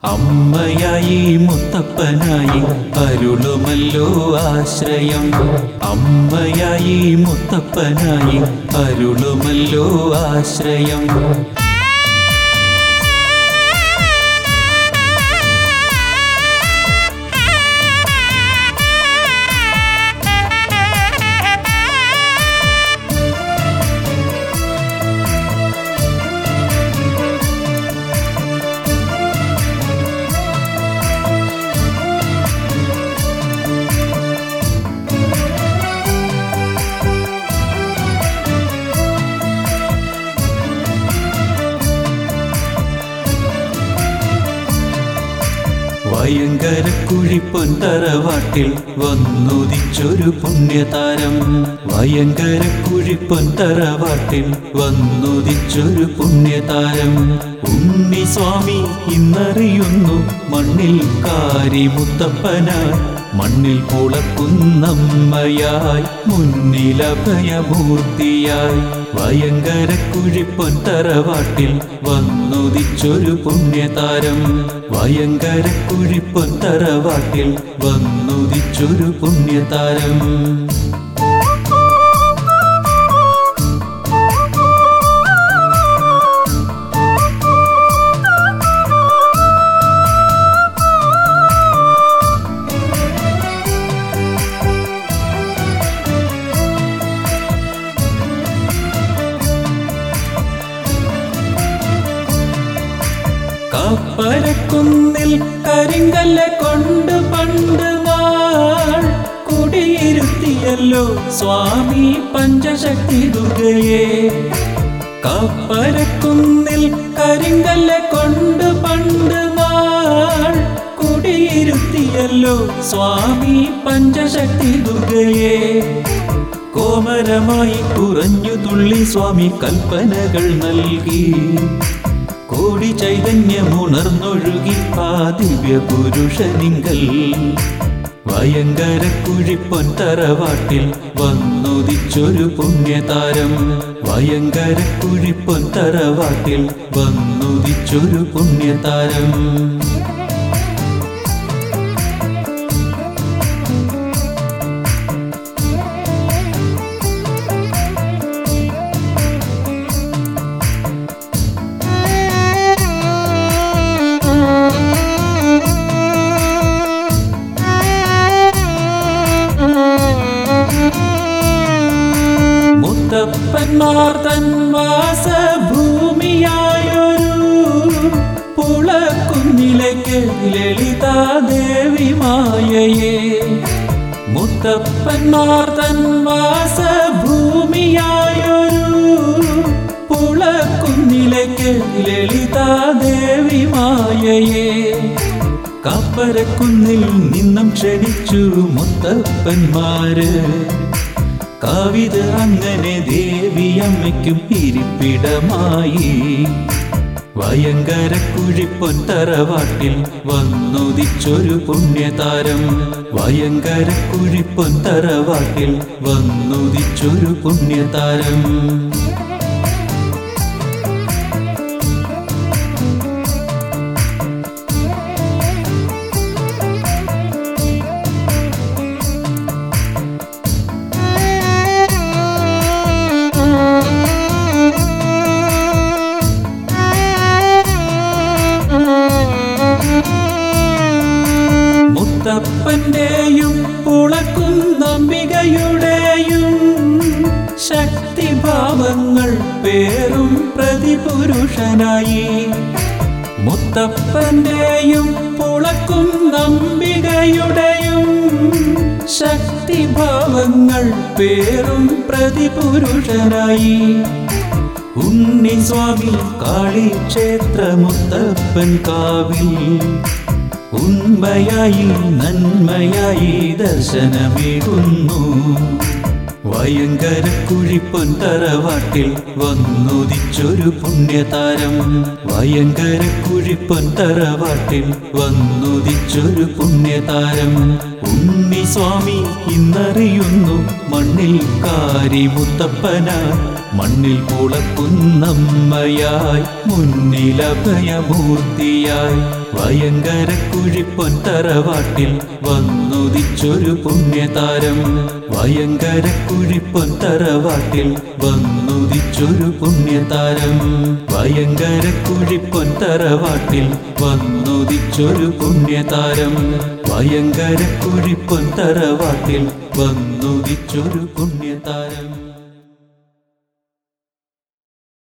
അമ്മയായി മുത്തപ്പനായി അരുളുമല്ലോ ആശ്രയം അമ്മയായി മുത്തപ്പനായി അരുളുമല്ലോ ആശ്രയം ഭയങ്കര കുഴിപ്പൊൻ തറവാട്ടിൽ വന്നുദിച്ചൊരു പുണ്യതാരം ഭയങ്കര കുഴിപ്പൊൻ തറവാട്ടിൽ വന്നുദിച്ചൊരു പുണ്യതാരം ഉണ്ണിസ്വാമി ഇന്നറിയുന്നു മണ്ണിൽ കാരി മുത്തപ്പനായി മണ്ണിൽ പുളക്കുന്നമ്മയായി മുന്നിലഭയമൂർത്തിയായി ഭയങ്കര കുഴിപ്പൊൻ തറവാട്ടിൽ വന്നുദിച്ചൊരു പുണ്യതാരം ഭയങ്കര കുഴിപ്പൊൻ തറവാട്ടിൽ വന്നുദിച്ചൊരു പുണ്യതാരം കപ്പരക്കുന്നിൽ കരിങ്കല്ല കൊണ്ട് പണ്ട് നാൾ കുടിയിരുത്തിയല്ലോ സ്വാമി പഞ്ചശക്തി ദുർഗയെ കപ്പരക്കുന്നിൽ കരിങ്കല്ല കൊണ്ട് പണ്ട് നാൾ കുടിയിരുത്തിയല്ലോ സ്വാമി പഞ്ചശക്തി ദുർഗയെ കോമരമായി കുറഞ്ഞു തുള്ളി സ്വാമി കൽപ്പനകൾ നൽകി കോടി ചൈതന്യമുണർന്നൊഴുകി ആ ദിവ്യ പുരുഷനിങ്കൽ ഭയങ്കര കുഴിപ്പൊൻ തറവാട്ടിൽ വന്നുദിച്ചൊരു പുണ്യതാരം ഭയങ്കര കുഴിപ്പൊൻ തറവാട്ടിൽ വന്നുദിച്ചൊരു പുണ്യതാരം മുത്തപ്പന്മാർ തൻ വാസഭൂമിയായൊരു പുളക്കുന്നിലേക്ക് ലളിതാദേവി മായയെ മുത്തപ്പന്മാർ തൻ വാസഭൂമിയായൊരു പുളക്കുന്നിലേക്ക് ലളിതാദേവി മായയെ കപ്പരക്കുന്നിൽ നിന്നും ക്ഷണിച്ചു മുത്തപ്പന്മാര് കവിത അങ്ങനെ ദേവിയമ്മയ്ക്കും ഇരിപ്പിടമായി ഭയങ്കര കുഴിപ്പൊൻ തറവാട്ടിൽ വന്നുദിച്ചൊരു പുണ്യതാരം ഭയങ്കര കുഴിപ്പൊൻ തറവാട്ടിൽ വന്നുദിച്ചൊരു പുണ്യതാരം മുത്തപ്പന്റെയും പുളക്കും നമ്പികയുടെയും ശക്തിഭാവങ്ങൾ പേറും പ്രതിപുരുഷനായി മുത്തപ്പന്റെയും പുളക്കും നമ്പികയുടെയും ശക്തിഭാവങ്ങൾ പേറും പ്രതിപുരുഷനായി ഉണ്ണിസ്വാമി കാളിക്ഷേത്ര മുത്തപ്പൻ കാവിൽ ഉണ്മയായി നന്മയായി ദർശനമേകുന്നു ഭയങ്കര കുഴിപ്പൊൻ തറവാട്ടിൽ വന്നുദിച്ചൊരു പുണ്യതാരം ഭയങ്കര കുഴിപ്പൊൻ തറവാട്ടിൽ വന്നുദിച്ചൊരു പുണ്യതാരം ഉണ്ണിസ്വാമി ഇന്നറിയുന്നു മണ്ണിൽ കാരിമുത്തപ്പനായി മണ്ണിൽ പുളക്കുന്നമ്മയായി മുന്നിലഭയമൂർത്തിയായി ഭയങ്കര കുഴിപ്പൊൻ തറവാട്ടിൽ വന്നുദിച്ചൊരു പുണ്യതാരം ഭയങ്കര കുഴിപ്പൊൻ തറവാട്ടിൽ വന്നുദിച്ചൊരു പുണ്യതാരം ഭയങ്കര കുഴിപ്പൊൻ തറവാട്ടിൽ വന്നുദിച്ചൊരു പുണ്യതാരം ഭയങ്കര കുഴിപ്പൊൻ തറവാട്ടിൽ വന്നുദിച്ചൊരു പുണ്യതാരം